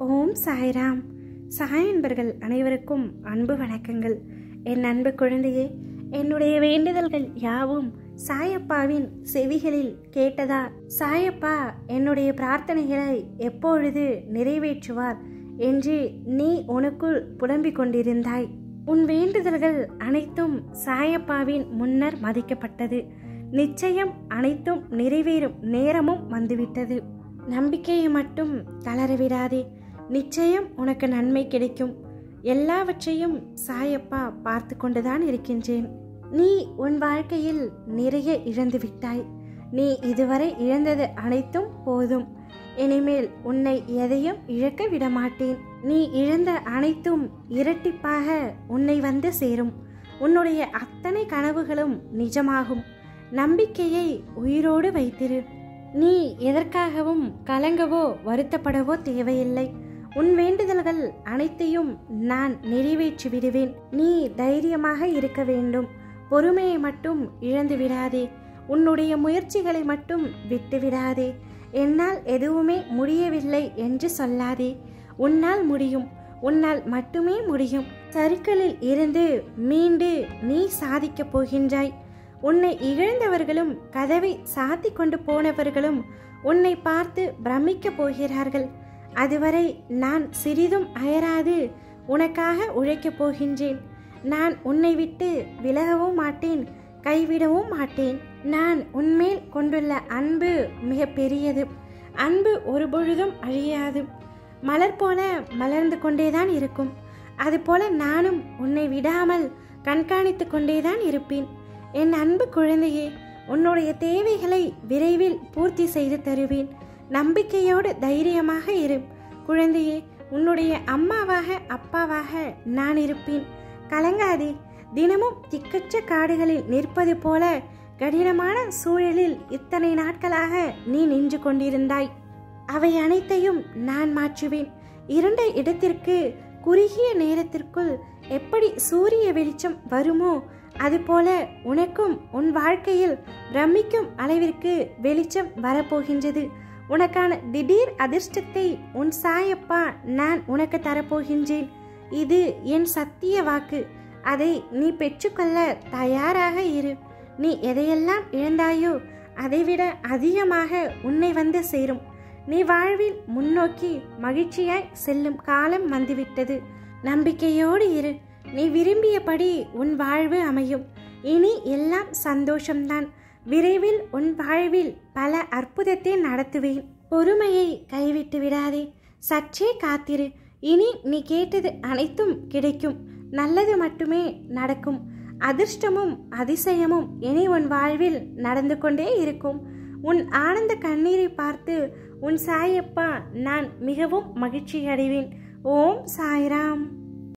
ஓம் சாய்ராம் சாய் அன்பர்கள் அனைவருக்கும் அன்பு வணக்கங்கள் என் அன்பு குழந்தையே என்னுடைய வேண்டுதல்கள் யாவும் சாயப்பாவின் செவிகளில் கேட்டதா சாயப்பா என்னுடைய பிரார்த்தனைகளை எப்பொழுது நிறைவேற்றுவார் என்று நீ உனக்குள் புலம்பிக் கொண்டிருந்தாய் உன் வேண்டுதல்கள் அனைத்தும் சாயப்பாவின் முன்னர் மதிக்கப்பட்டது நிச்சயம் அனைத்தும் நிறைவேறும் நேரமும் வந்துவிட்டது நம்பிக்கையை மட்டும் தளரவிடாதே நிச்சயம் உனக்கு நன்மை கிடைக்கும் எல்லாவற்றையும் சாயப்பா பார்த்து கொண்டுதான் இருக்கின்றேன் நீ உன் வாழ்க்கையில் நிறைய இழந்து விட்டாய் நீ இதுவரை இழந்தது அனைத்தும் போதும் இனிமேல் உன்னை எதையும் இழக்க விடமாட்டேன் நீ இழந்த அனைத்தும் இரட்டிப்பாக உன்னை வந்து சேரும் உன்னுடைய அத்தனை கனவுகளும் நிஜமாகும் நம்பிக்கையை உயிரோடு வைத்திரு நீ எதற்காகவும் கலங்கவோ வருத்தப்படவோ தேவையில்லை உன் வேண்டுதல்கள் அனைத்தையும் நான் நிறைவேற்றி விடுவேன் நீ தைரியமாக இருக்க வேண்டும் பொறுமையை மட்டும் இழந்து விடாதே உன்னுடைய முயற்சிகளை மட்டும் விட்டு விடாதே என்னால் எதுவுமே முடியவில்லை என்று சொல்லாதே உன்னால் முடியும் உன்னால் மட்டுமே முடியும் சறுக்கலில் இருந்து மீண்டு நீ சாதிக்கப் போகின்றாய் உன்னை இகழ்ந்தவர்களும் கதவை சாத்தி கொண்டு போனவர்களும் உன்னை பார்த்து பிரமிக்கப் போகிறார்கள் அதுவரை நான் சிறிதும் அயராது உனக்காக உழைக்கப் போகின்றேன் நான் உன்னை விட்டு விலகவும் மாட்டேன் கைவிடவும் மாட்டேன் நான் உன்மேல் கொண்டுள்ள அன்பு மிக பெரியது அன்பு ஒருபொழுதும் அழியாது மலர் போல மலர்ந்து கொண்டேதான் இருக்கும் அதுபோல நானும் உன்னை விடாமல் கண்காணித்து கொண்டேதான் இருப்பேன் என் அன்பு குழந்தையே உன்னுடைய தேவைகளை விரைவில் பூர்த்தி செய்து தருவேன் நம்பிக்கையோடு தைரியமாக இரு குழந்தையே உன்னுடைய அம்மாவாக அப்பாவாக நான் இருப்பேன் கலங்காதே தினமும் திக்கற்ற காடுகளில் நிற்பது போல கடினமான சூழலில் இத்தனை நாட்களாக நீ நின்று கொண்டிருந்தாய் அவை அனைத்தையும் நான் மாற்றுவேன் இரண்டு இடத்திற்கு குறுகிய நேரத்திற்குள் எப்படி சூரிய வெளிச்சம் வருமோ அதுபோல உனக்கும் உன் வாழ்க்கையில் பிரமிக்கும் அளவிற்கு வெளிச்சம் வரப்போகின்றது உனக்கான திடீர் அதிர்ஷ்டத்தை உன் சாயப்பா நான் உனக்கு தரப்போகின்றேன் இது என் சத்திய வாக்கு அதை நீ பெற்றுக்கொள்ள தயாராக இரு நீ எதையெல்லாம் இழந்தாயோ அதைவிட அதிகமாக உன்னை வந்து சேரும் நீ வாழ்வில் முன்னோக்கி மகிழ்ச்சியாய் செல்லும் காலம் வந்துவிட்டது நம்பிக்கையோடு இரு நீ விரும்பியபடி உன் வாழ்வு அமையும் இனி எல்லாம் சந்தோஷம்தான் விரைவில் உன் வாழ்வில் பல அற்புதத்தை நடத்துவேன் பொறுமையை கைவிட்டு விடாதே சற்றே காத்திரு இனி நீ கேட்டது அனைத்தும் கிடைக்கும் நல்லது மட்டுமே நடக்கும் அதிர்ஷ்டமும் அதிசயமும் இனி உன் வாழ்வில் நடந்து கொண்டே இருக்கும் உன் ஆனந்த கண்ணீரை பார்த்து உன் சாயப்பா நான் மிகவும் மகிழ்ச்சி அடைவேன் ஓம் சாய்ராம்